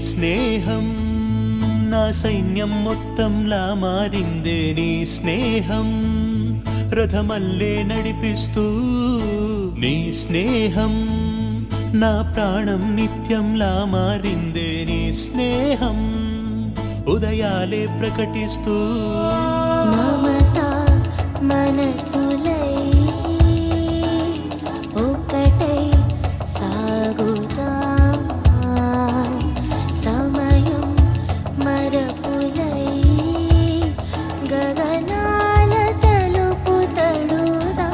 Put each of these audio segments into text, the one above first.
స్నేహం నా సైన్యం మొత్తంలా మారిందే నీ స్నేహం రథమల్లే నడిపిస్తూ నీ స్నేహం నా ప్రాణం నిత్యంలా మారిందే నీ స్నేహం ఉదయాలే ప్రకటిస్తూ మమత మనసులై ఒకటై సాగుదాం సమయం మరపులై గగనాల తలుపు తడుదా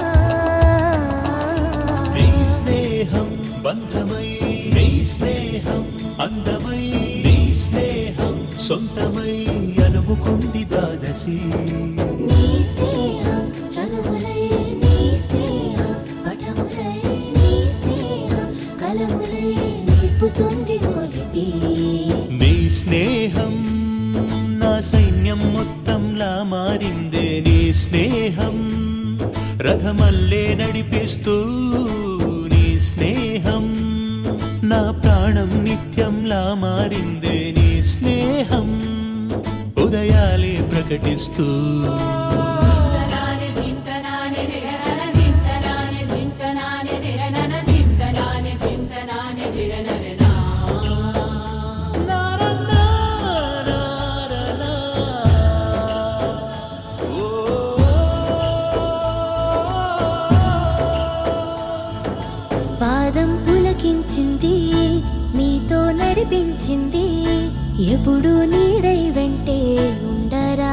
నీ స్నేహం బంధమై నీ స్నేహం అందమై నీ స్నేహం సొంతమై అనుముకుంది దాదసి నీ స్నేహం చదువులై నీ స్నేహం పటములై నీ స్నేహం కలములై నింపుతుంది గోలిపి నీ స్నేహం నా సైన్యం మొత్తంలా మారిందే నీ స్నేహం రథమల్లే నడిపిస్తూ నీ స్నేహం నా ప్రాణం నిత్యంలా మారిందే నీ స్నేహం ఉదయాలే ప్రకటిస్తూ పాదం పులకించింది మీతో నడిపించింది ఎప్పుడు నీడై వెంటే ఉండరా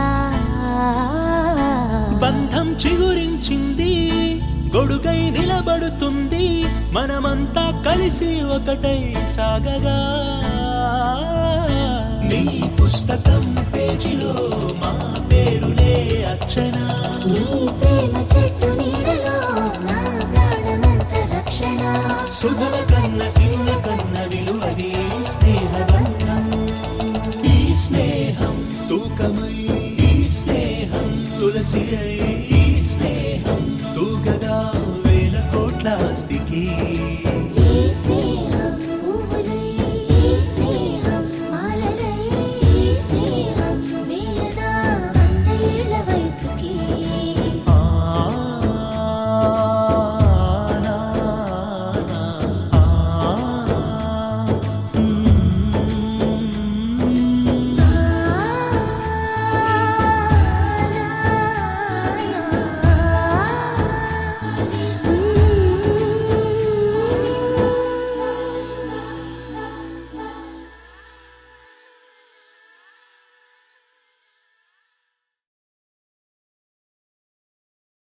బంధం చిగురించింది గొడుగై నిలబడుతుంది మనమంతా కలిసి ఒకటై సాగగా నీ పుస్తకం పేజీలో మా పేరులే అర్చన నీ ప్రేమ చెట్టు నీడలో నా ప్రాణమంత రక్షణ సుధల కన్న సిరుల కన్న విలువది స్నేహబంధం ఈ స్నేహం తూకమై ఈ స్నేహం తులసి అయి